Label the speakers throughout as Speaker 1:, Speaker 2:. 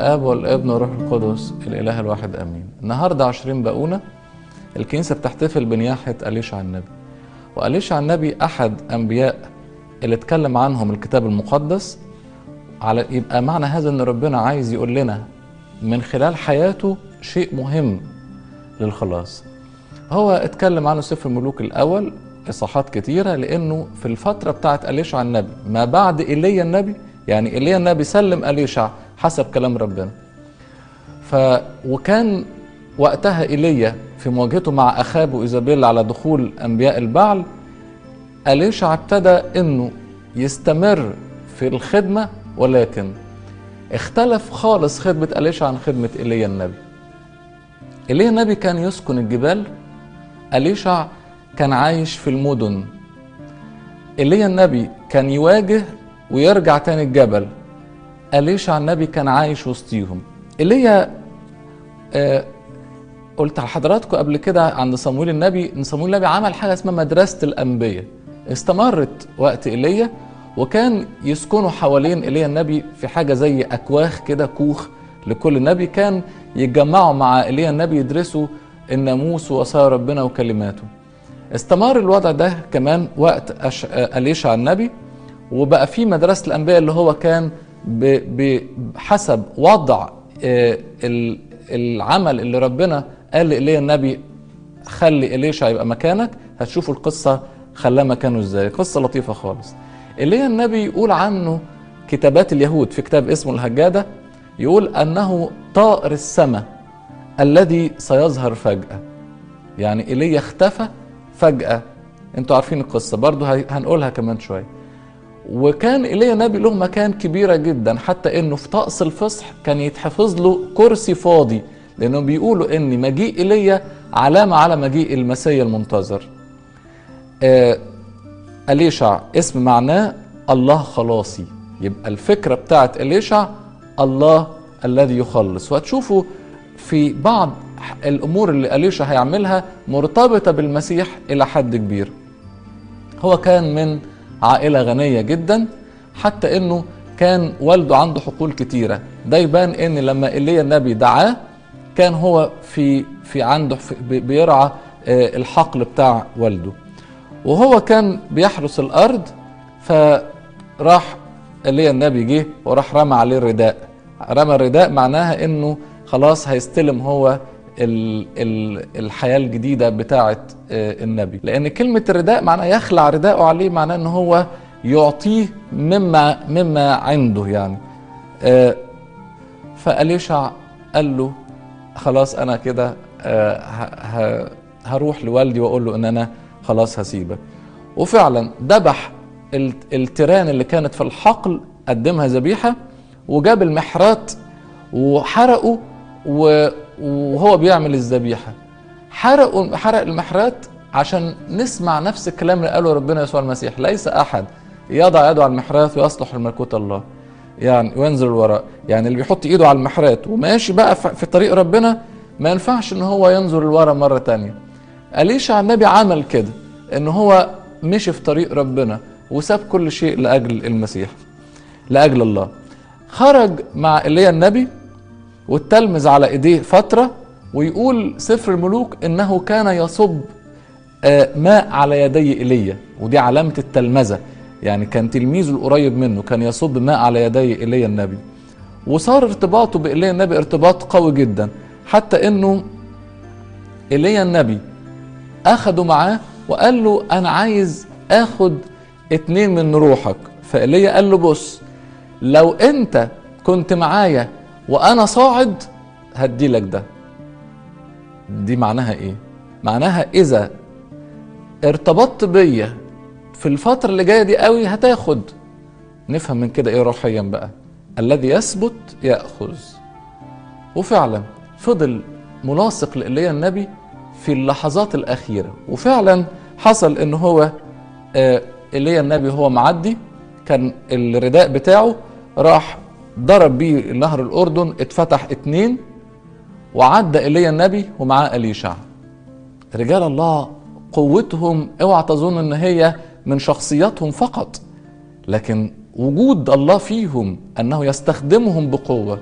Speaker 1: الآب والابن والروح القدس الإله الواحد آمين النهاردة عشرين بقونة الكنيسة بتحتفل بنياحة أليشع النبي وأليشع النبي أحد أنبياء اللي اتكلم عنهم الكتاب المقدس على يبقى معنى هذا ان ربنا عايز يقول لنا من خلال حياته شيء مهم للخلاص هو اتكلم عنه سفر الملوك الاول اصحاحات كتيره لانه في الفتره بتاعت اليشع النبي ما بعد ايليا النبي يعني ايليا النبي سلم اليشع حسب كلام ربنا ف وكان وقتها ايليا في مواجهته مع اخاب وايزابيل على دخول انبياء البعل اليشع ابتدى انه يستمر في الخدمه ولكن اختلف خالص خدمة أليشع عن خدمة إيليا النبي إيليا النبي كان يسكن الجبال أليشع كان عايش في المدن إيليا النبي كان يواجه ويرجع تاني الجبل أليشع النبي كان عايش وسطيهم إيليا آه قلت لحضراتكم قبل كده عند صمويل النبي ان صمويل النبي عمل حاجه اسمها مدرسه الانبياء استمرت وقت ايليا وكان يسكنوا حوالين ايليا النبي في حاجه زي اكواخ كده كوخ لكل نبي كان يتجمعوا مع ايليا النبي يدرسوا الناموس ووصايا ربنا وكلماته استمر الوضع ده كمان وقت أش... اليشع النبي وبقى في مدرسه الانبياء اللي هو كان بحسب وضع العمل اللي ربنا قال لايليا النبي خلي اليشع يبقى مكانك هتشوفوا القصه خلاه مكانه ازاي قصه لطيفه خالص ايليا النبي يقول عنه كتابات اليهود في كتاب اسمه الهجاده يقول انه طائر السماء الذي سيظهر فجاه يعني ايليا اختفى فجاه انتوا عارفين القصه برضو هنقولها كمان شويه وكان ايليا النبي له مكان كبيره جدا حتى انه في طقس الفصح كان يتحفظ له كرسي فاضي لانهم بيقولوا ان مجيء ايليا علامه على مجيء المسيا المنتظر آه أليشع اسم معناه الله خلاصي يبقى الفكرة بتاعت أليشع الله الذي يخلص وهتشوفوا في بعض الأمور اللي أليشع هيعملها مرتبطة بالمسيح إلى حد كبير هو كان من عائلة غنية جدا حتى أنه كان والده عنده حقول كتيرة ده يبان أن لما إيليا النبي دعاه كان هو في في عنده في بيرعى الحقل بتاع والده وهو كان بيحرس الارض فراح ايليا النبي جه وراح رمى عليه الرداء رمى الرداء معناها انه خلاص هيستلم هو ال ال الحياه الجديده بتاعه النبي لان كلمه الرداء معناها يخلع رداءه عليه معناه ان هو يعطيه مما مما عنده يعني فاليشع قال له خلاص انا كده هروح لوالدي واقول له ان انا خلاص هسيبك وفعلا ذبح التيران اللي كانت في الحقل قدمها ذبيحه وجاب المحرات وحرقه وهو بيعمل الذبيحه حرقوا حرق المحرات عشان نسمع نفس الكلام اللي قاله ربنا يسوع المسيح ليس احد يضع يده على المحرات ويصلح لملكوت الله يعني وينزل الوراء يعني اللي بيحط ايده على المحرات وماشي بقى في طريق ربنا ما ينفعش ان هو ينظر لورا مره تانية أليشع النبي عمل كده ان هو مشي في طريق ربنا وساب كل شيء لاجل المسيح لاجل الله خرج مع ايليا النبي والتلمذ على ايديه فتره ويقول سفر الملوك انه كان يصب ماء على يدي ايليا ودي علامه التلمذه يعني كان تلميذه القريب منه كان يصب ماء على يدي ايليا النبي وصار ارتباطه بايليا النبي ارتباط قوي جدا حتى انه ايليا النبي اخده معاه وقال له انا عايز اخد اتنين من روحك فايليا قال له بص لو انت كنت معايا وانا صاعد هدي لك ده دي معناها ايه معناها اذا ارتبطت بيا في الفترة اللي جاية دي قوي هتاخد نفهم من كده ايه روحيا بقى الذي يثبت يأخذ وفعلا فضل ملاصق لإيليا النبي في اللحظات الأخيرة وفعلا حصل إن هو إيليا النبي هو معدي كان الرداء بتاعه راح ضرب بيه نهر الأردن اتفتح اتنين وعدى إيليا النبي ومعاه أليشع رجال الله قوتهم اوعى تظن ان هي من شخصياتهم فقط لكن وجود الله فيهم انه يستخدمهم بقوه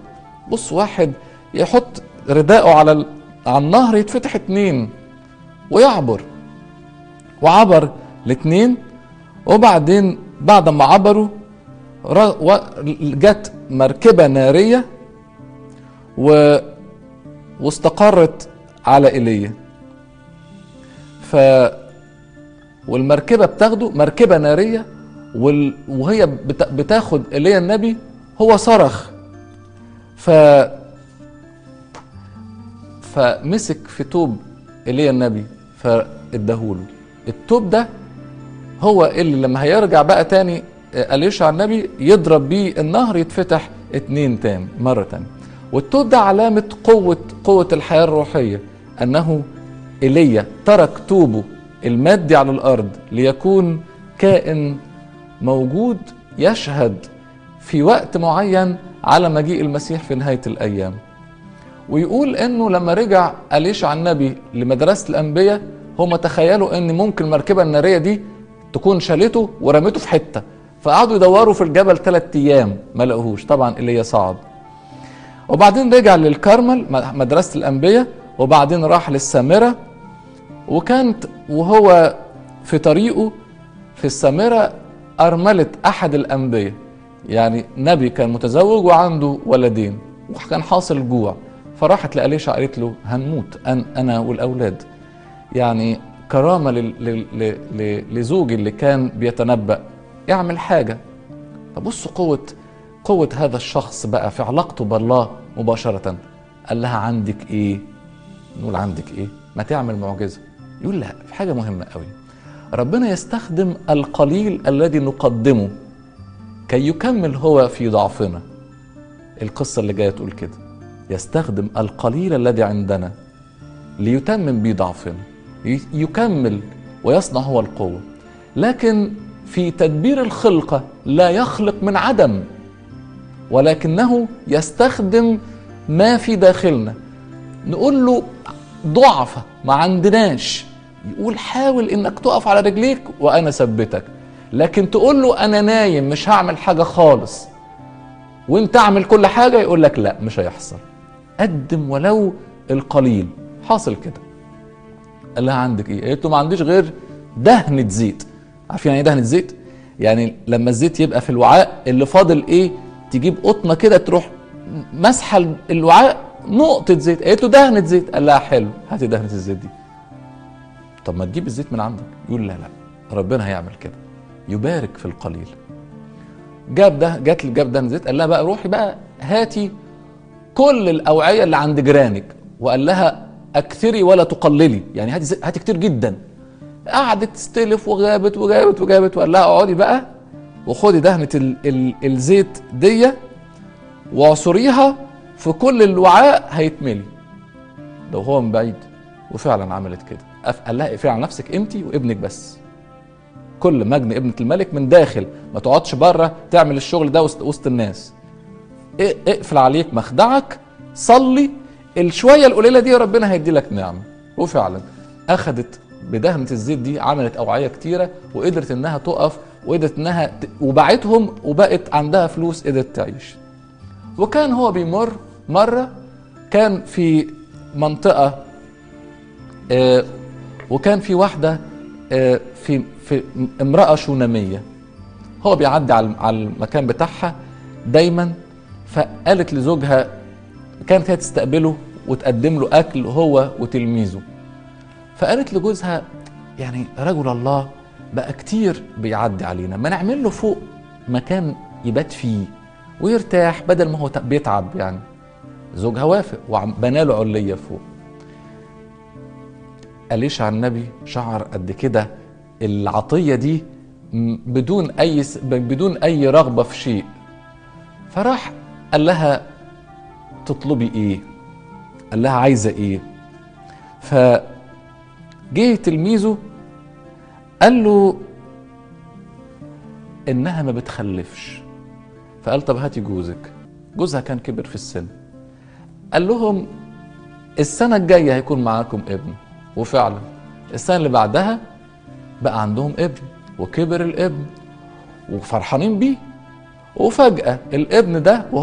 Speaker 1: بص واحد يحط رداءه على ال... على النهر يتفتح اتنين ويعبر وعبر الاتنين وبعدين بعد ما عبروا ر- و- جت مركبة نارية و... واستقرت على ايليا ف والمركبه بتاخده مركبه ناريه وال... وهي بت... بتاخد ايليا النبي هو صرخ ف فمسك في توب ايليا النبي فاداهوله التوب ده هو اللي لما هيرجع بقى تاني اليشع النبي يضرب بيه النهر يتفتح اتنين تاني مرة تانية والتوب ده علامة قوة قوة الحياة الروحية أنه إيليا ترك توبه المادي على الأرض ليكون كائن موجود يشهد في وقت معين على مجيء المسيح في نهاية الأيام ويقول انه لما رجع اليشع النبي لمدرسه الانبياء هم تخيلوا ان ممكن المركبه الناريه دي تكون شالته ورمته في حته فقعدوا يدوروا في الجبل ثلاث ايام ما لقوهوش طبعا ايليا صعد وبعدين رجع للكرمل مدرسه الانبياء وبعدين راح للسامره وكانت وهو في طريقه في السامره ارمله احد الانبياء يعني نبي كان متزوج وعنده ولدين وكان حاصل جوع فراحت لأليشع قالت له هنموت أن أنا والأولاد يعني كرامة لل- لل- ل- ل- لزوجي اللي كان بيتنبأ اعمل حاجة فبصوا قوة قوة هذا الشخص بقى في علاقته بالله مباشرة قال لها عندك ايه نقول عندك ايه ما تعمل معجزة يقول لا في حاجة مهمة قوي ربنا يستخدم القليل الذي نقدمه كي يكمل هو في ضعفنا القصة اللي جاية تقول كده يستخدم القليل الذي عندنا ليتمم به ضعفنا ي- يكمل ويصنع هو القوة لكن في تدبير الخلقة لا يخلق من عدم ولكنه يستخدم ما في داخلنا نقول له ضعفة ما عندناش يقول حاول انك تقف على رجليك وانا اثبتك لكن تقول له انا نايم مش هعمل حاجة خالص وانت اعمل كل حاجة يقول لك لا مش هيحصل قدم ولو القليل حاصل كده قال لها عندك ايه قالت له ما عنديش غير دهنة زيت عارفين يعني ايه دهنة زيت يعني لما الزيت يبقى في الوعاء اللي فاضل ايه تجيب قطنة كده تروح مسحة الوعاء نقطة زيت قالت له دهنة زيت قال لها حلو هاتي دهنة الزيت دي طب ما تجيب الزيت من عندك يقول لا لا ربنا هيعمل كده يبارك في القليل جاب ده جات لي جاب دهنة زيت قال لها بقى روحي بقى هاتي كل الاوعيه اللي عند جيرانك وقال لها اكثري ولا تقللي يعني هاتي هاتي كتير جدا قعدت تستلف وغابت وجابت وجابت وقال لها اقعدي بقى وخدي دهنه ال ال الزيت دي واعصريها في كل الوعاء هيتملي ده وهو من بعيد وفعلا عملت كده أف- قال لها اقفلي على نفسك انت وابنك بس كل مجن ابنة الملك من داخل ما تقعدش بره تعمل الشغل ده وسط, وسط الناس اق- اقفل عليك مخدعك صلي الشويه القليله دي ربنا هيدي لك نعمه وفعلا اخذت بدهنه الزيت دي عملت اوعيه كتيره وقدرت انها تقف وقدرت انها ت... وباعتهم وبقت عندها فلوس قدرت تعيش وكان هو بيمر مره كان في منطقه آه، وكان في واحده آه، في في امراه شوناميه هو بيعدي على على المكان بتاعها دايما فقالت لزوجها كانت هي تستقبله وتقدم له اكل هو وتلميذه فقالت لجوزها يعني رجل الله بقى كتير بيعدي علينا ما نعمل له فوق مكان يبات فيه ويرتاح بدل ما هو ت- بيتعب يعني زوجها وافق وبنى له عليه فوق أليش على النبي شعر قد كده العطية دي م- بدون أي س- بدون أي رغبة في شيء فراح قال لها تطلبي ايه قال لها عايزه ايه فجه تلميذه قال له انها ما بتخلفش فقال طب هاتي جوزك جوزها كان كبر في السن قال لهم السنه الجايه هيكون معاكم ابن وفعلا السنه اللي بعدها بقى عندهم ابن وكبر الابن وفرحانين بيه وفجأة الابن ده وهو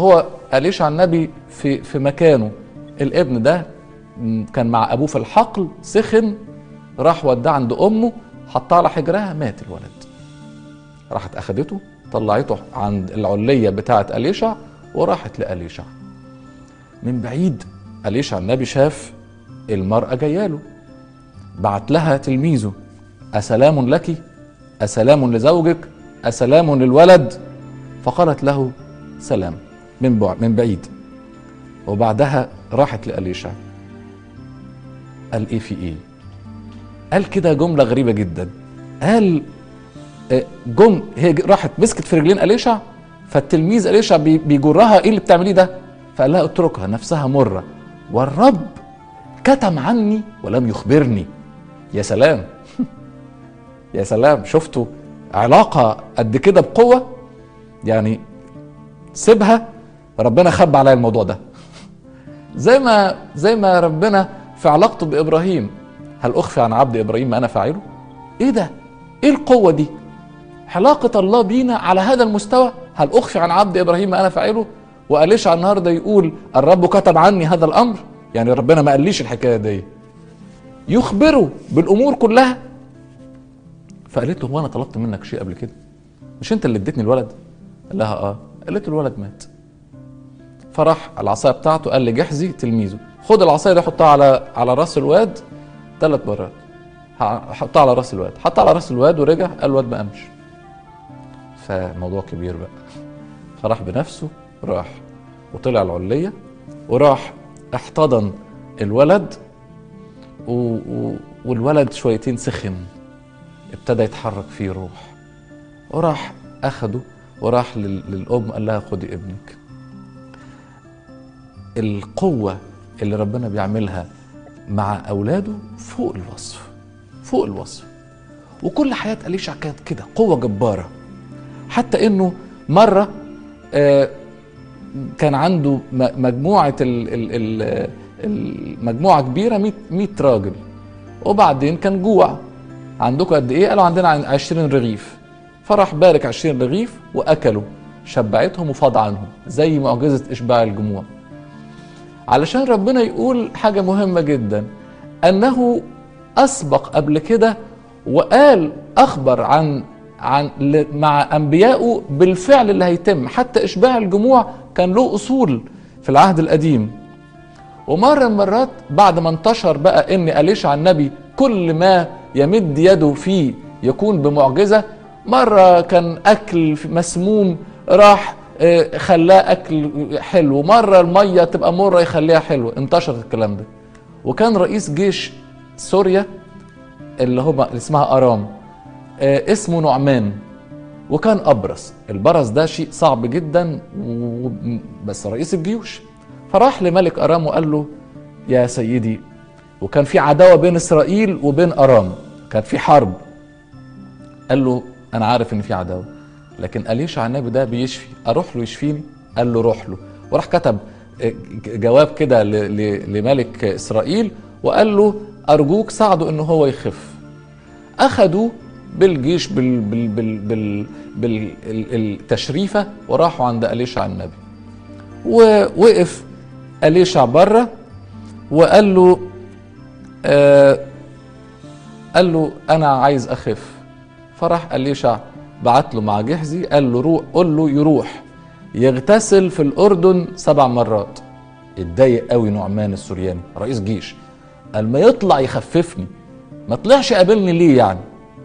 Speaker 1: أليشع النبي في في مكانه الابن ده م، كان مع ابوه في الحقل سخن راح وداه عند امه حطها على حجرها مات الولد راحت اخدته طلعته عند العليه بتاعه اليشع وراحت لاليشع من بعيد اليشع النبي شاف المراه جايه له بعت لها تلميذه اسلام لك اسلام لزوجك اسلام للولد فقالت له سلام من بعد من بعيد وبعدها راحت لأليشع قال ايه في ايه قال كده جملة غريبة جدا قال آه، جم هي ج- راحت مسكت في رجلين أليشع فالتلميذ أليشع بي- بيجرها ايه اللي بتعمليه ده فقال لها اتركها نفسها مرة والرب كتم عني ولم يخبرني يا سلام يا سلام شفتوا علاقة قد كده بقوة يعني سيبها ربنا خبى عليا الموضوع ده زي ما زي ما ربنا في علاقته بابراهيم هل اخفي عن عبد ابراهيم ما انا فاعله ايه ده ايه القوه دي علاقه الله بينا على هذا المستوى هل اخفي عن عبد ابراهيم ما انا فاعله وقاليش على النهارده يقول الرب كتب عني هذا الامر يعني ربنا ما قاليش الحكايه دي يخبره بالامور كلها فقالت له هو انا طلبت منك شيء قبل كده مش انت اللي اديتني الولد قال لها اه قالت له الولد مات فراح العصايه بتاعته قال لجحزي تلميذه خد العصايه دي حطها على على راس الواد ثلاث مرات ح- حطها على راس الواد حطها على راس الواد ورجع قال الواد ما قامش فموضوع كبير بقى فراح بنفسه راح وطلع العليه وراح احتضن الولد و... و... والولد شويتين سخن ابتدى يتحرك فيه روح وراح اخده وراح لل... للام قال لها خدي ابنك القوة اللي ربنا بيعملها مع أولاده فوق الوصف فوق الوصف وكل حياة أليشع كانت كده قوة جبارة حتى إنه مرة آه، كان عنده م- مجموعة ال- ال- ال- المجموعة كبيرة 100 100 راجل وبعدين كان جوع عندكم قد ايه؟ قالوا عندنا عن- 20 رغيف فراح بارك 20 رغيف واكلوا شبعتهم وفاض عنهم زي معجزة اشباع الجموع علشان ربنا يقول حاجة مهمة جدا أنه أسبق قبل كده وقال أخبر عن عن ل- مع أنبيائه بالفعل اللي هيتم حتى إشباع الجموع كان له أصول في العهد القديم ومرة من المرات بعد ما انتشر بقى ان أليشع النبي كل ما يمد يده فيه يكون بمعجزة مرة كان أكل مسموم راح آه، خلاه أكل حلو مرة المية تبقى مرة يخليها حلو انتشر الكلام ده وكان رئيس جيش سوريا اللي هو اللي اسمها أرام آه، اسمه نعمان وكان أبرص البرص ده شيء صعب جدا و... بس رئيس الجيوش فراح لملك أرام وقال له يا سيدي وكان في عداوة بين إسرائيل وبين أرام كان في حرب قال له أنا عارف إن في عداوة لكن أليشع النبي ده بيشفي أروح له يشفيني قال له روح له وراح كتب آه، جواب كده ل- ل- لملك إسرائيل وقال له أرجوك ساعده إن هو يخف اخذوا بالجيش بال بال بال بال بالتشريفه وراحوا عند اليشع النبي ووقف اليشع بره وقال له آه قال له انا عايز اخف فراح اليشع بعت له مع جحزي قال له روح قول له يروح يغتسل في الاردن سبع مرات اتضايق قوي نعمان السورياني رئيس جيش قال ما يطلع يخففني ما طلعش قابلني ليه يعني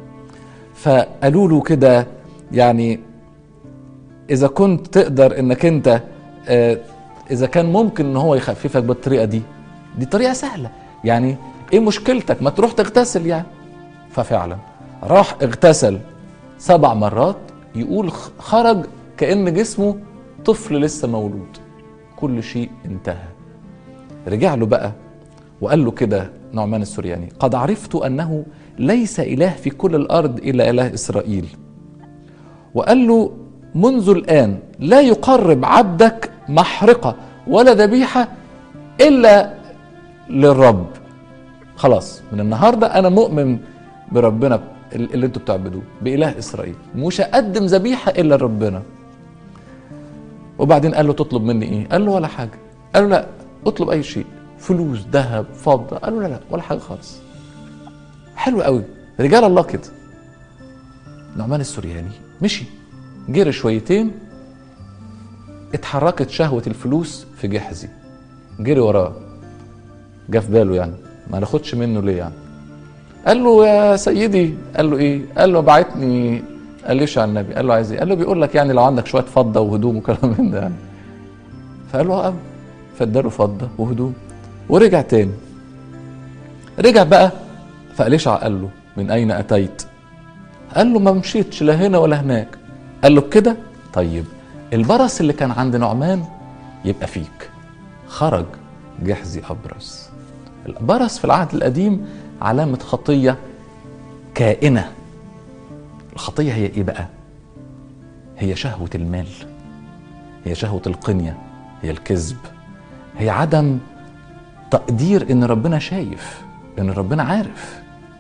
Speaker 1: فقالوا له كده يعني اذا كنت تقدر انك انت آه، اذا كان ممكن ان هو يخففك بالطريقه دي دي طريقه سهله يعني ايه مشكلتك ما تروح تغتسل يعني ففعلا راح اغتسل سبع مرات يقول خ- خرج كأن جسمه طفل لسه مولود كل شيء انتهى رجع له بقى وقال له كده نعمان السورياني قد عرفت أنه ليس إله في كل الأرض إلا إله إسرائيل وقال له منذ الآن لا يقرب عبدك محرقة ولا ذبيحة إلا للرب خلاص من النهاردة أنا مؤمن بربنا اللي انتوا بتعبدوه بإله إسرائيل مش هقدم ذبيحة إلا لربنا وبعدين قال له تطلب مني ايه قال له ولا حاجه قال له لا اطلب اي شيء فلوس ذهب فضه قال له لا لا ولا حاجه خالص حلو قوي رجال الله كده نعمان السورياني مشي جري شويتين اتحركت شهوة الفلوس في جحزي جري وراه جه في باله يعني ما ناخدش منه ليه يعني قال له يا سيدي قال له ايه قال له بعتني قال ليش على النبي قال له عايز ايه قال له بيقول لك يعني لو عندك شويه فضه وهدوم وكلام من ده يعني فقال له اه فاداله فضه وهدوم ورجع تاني رجع بقى فأليشع قال له من أين أتيت قال له ما مشيتش لا هنا ولا هناك قال له كده طيب البرص اللي كان عند نعمان يبقى فيك خرج جحزي أبرص البرص في العهد القديم علامة خطية كائنة الخطية هي إيه بقى هي شهوة المال هي شهوة القنية هي الكذب هي عدم تقدير ان ربنا شايف ان ربنا عارف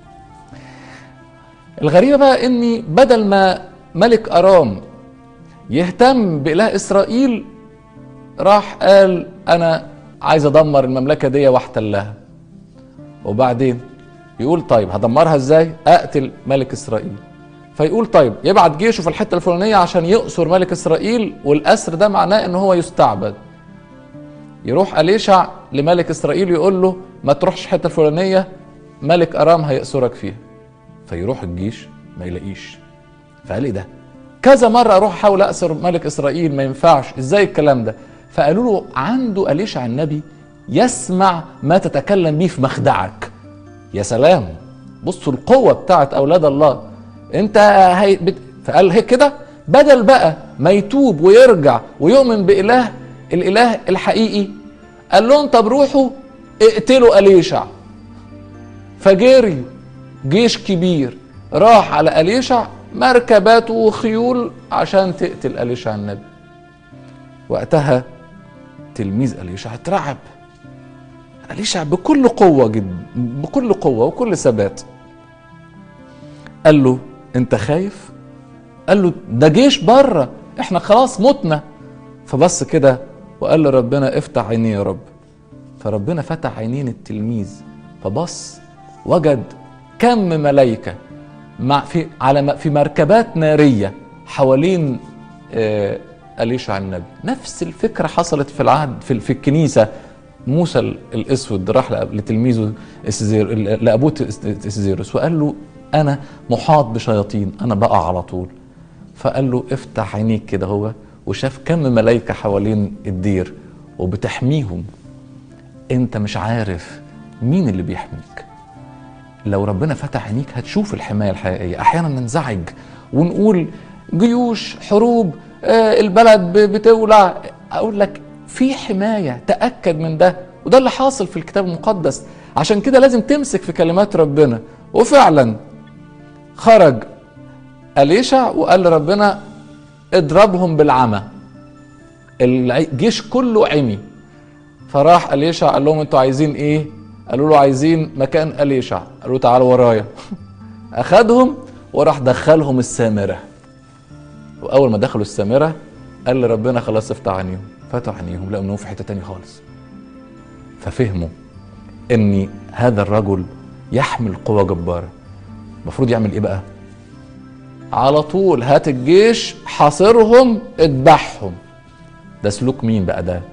Speaker 1: الغريبة بقى اني بدل ما ملك ارام يهتم باله اسرائيل راح قال انا عايز ادمر المملكة دي واحتلها وبعدين يقول طيب هدمرها ازاي اقتل ملك اسرائيل فيقول طيب يبعت جيشه في الحتة الفلانية عشان يأسر ملك اسرائيل والاسر ده معناه ان هو يستعبد يروح أليشع لملك إسرائيل يقول له ما تروحش الحتة الفلانية ملك أرام هيأسرك فيها فيروح الجيش ما يلاقيش فقال ايه ده كذا مرة أروح أحاول أأسر ملك إسرائيل ما ينفعش إزاي الكلام ده فقالوا له عنده أليشع النبي يسمع ما تتكلم به في مخدعك يا سلام بصوا القوة بتاعت أولاد الله أنت هي بت... فقال هيك كده بدل بقى ما يتوب ويرجع ويؤمن بإله الاله الحقيقي قال لهم طب روحوا اقتلوا اليشع فجري جيش كبير راح على اليشع مركبات وخيول عشان تقتل اليشع النبي وقتها تلميذ اليشع اترعب اليشع بكل قوه جدا بكل قوه وكل ثبات قال له انت خايف قال له ده جيش بره احنا خلاص متنا فبص كده وقال لربنا افتح عينيه يا رب فربنا فتح عينين التلميذ فبص وجد كم ملائكه مع في على في مركبات ناريه حوالين آه اليشع النبي نفس الفكره حصلت في العهد في, في الكنيسه موسى الاسود راح لتلميذه لابوه اسزيروس وقال له انا محاط بشياطين انا بقع على طول فقال له افتح عينيك كده هو وشاف كم ملايكة حوالين الدير وبتحميهم انت مش عارف مين اللي بيحميك لو ربنا فتح عينيك هتشوف الحماية الحقيقية احيانا ننزعج ونقول جيوش حروب آه البلد بتولع اقول لك في حماية تأكد من ده وده اللي حاصل في الكتاب المقدس عشان كده لازم تمسك في كلمات ربنا وفعلا خرج أليشع وقال لربنا اضربهم بالعمى الجيش كله عمي فراح أليشع قال لهم انتوا عايزين ايه قالوا له عايزين مكان أليشع قالوا له تعالوا ورايا اخدهم وراح دخلهم السامرة واول ما دخلوا السامرة قال لربنا خلاص افتح عينيهم فتحوا عينيهم لقوا انهم في حتة تانية خالص ففهموا ان هذا الرجل يحمل قوة جبارة المفروض يعمل ايه بقى على طول هات الجيش حاصرهم اذبحهم ده سلوك مين بقى ده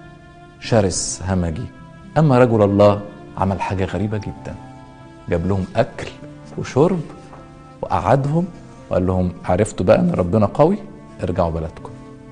Speaker 1: شرس همجي اما رجل الله عمل حاجه غريبه جدا جاب لهم اكل وشرب وقعدهم وقال لهم عرفتوا بقى ان ربنا قوي ارجعوا بلدكم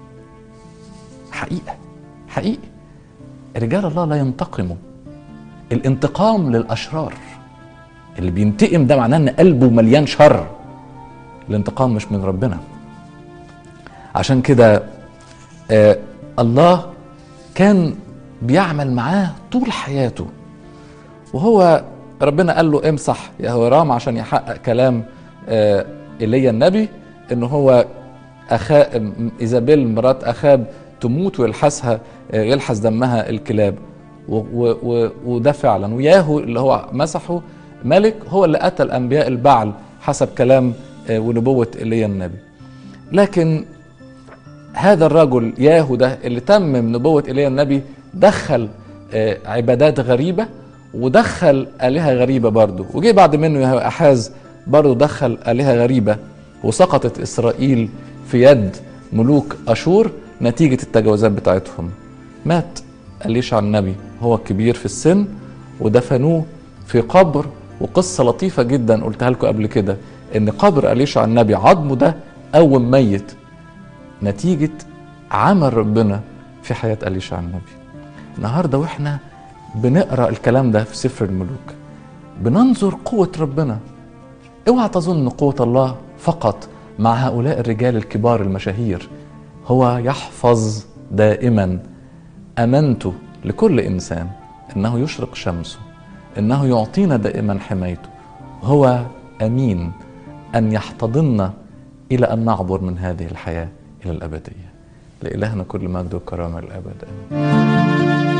Speaker 1: حقيقه حقيقي رجال الله لا ينتقموا الانتقام للاشرار اللي بينتقم ده معناه ان قلبه مليان شر الانتقام مش من ربنا عشان كده آه الله كان بيعمل معاه طول حياته وهو ربنا قال له امسح يا هورام عشان يحقق كلام آه ايليا النبي ان هو اخا ايزابيل مرات اخاب تموت ويلحسها آه يلحس دمها الكلاب و و وده فعلا وياهو اللي هو مسحه ملك هو اللي قتل انبياء البعل حسب كلام ونبوة ايليا النبي لكن هذا الرجل ياهو ده اللي تمم نبوة إيليا النبي دخل آه، عبادات غريبة ودخل آلهة غريبة برضه وجي بعد منه ياهو أحاز برضه دخل آلهة غريبة وسقطت إسرائيل في يد ملوك أشور نتيجة التجاوزات بتاعتهم مات أليشع النبي هو الكبير في السن ودفنوه في قبر وقصة لطيفة جدا قلتها لكم قبل كده إن قبر أليشع النبي عظمه ده قوم ميت نتيجة عمل ربنا في حياة أليشع النبي النهاردة وإحنا بنقرأ الكلام ده في سفر الملوك بننظر قوة ربنا اوعى تظن قوة الله فقط مع هؤلاء الرجال الكبار المشاهير هو يحفظ دائما امانته لكل انسان انه يشرق شمسه انه يعطينا دائما حمايته هو امين ان يحتضننا الى ان نعبر من هذه الحياه الى الابديه لالهنا كل مجد وكرامه للابد امين